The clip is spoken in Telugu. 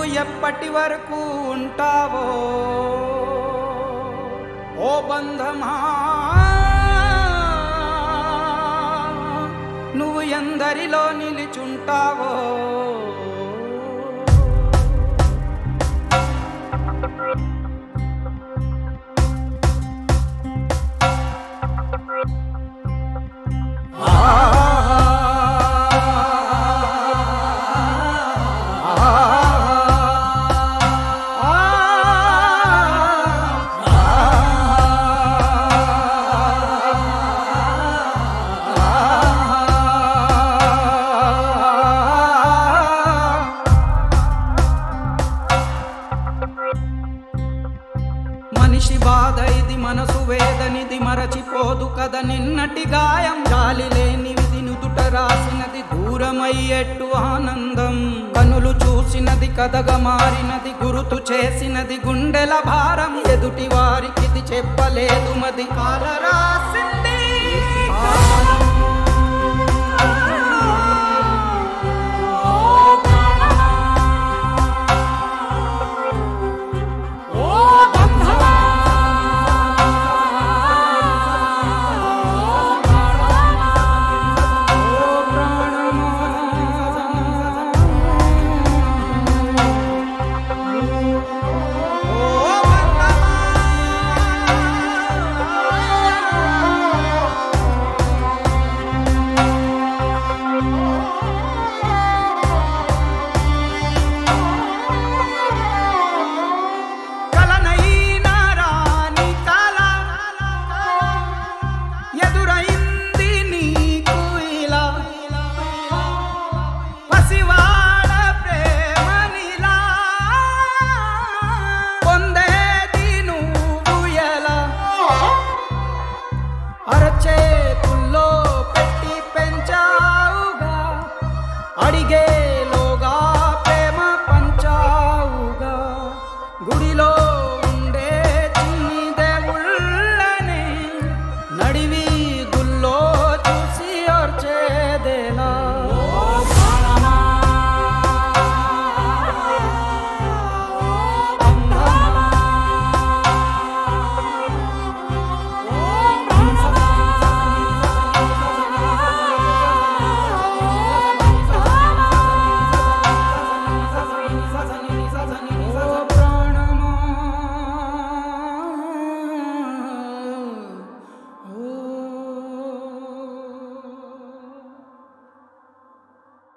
ఎప్పటి వరకు ఉంటావో ఓ బంధమా నువ్వు ఎందరిలో నిలిచుంటావో మనిషి బాధ ఇది మనసు వేదనిది మరచిపోదు కదా నిన్నటి గాయం జాలి లేనిది నుదుట రాసినది దూరమయ్యేట్టు ఆనందం కనులు చూసినది కథగా మారినది గురుతు చేసినది గుండెల భారం ఎదుటి వారికి ఇది చెప్పలేదు మది కాలరాసింది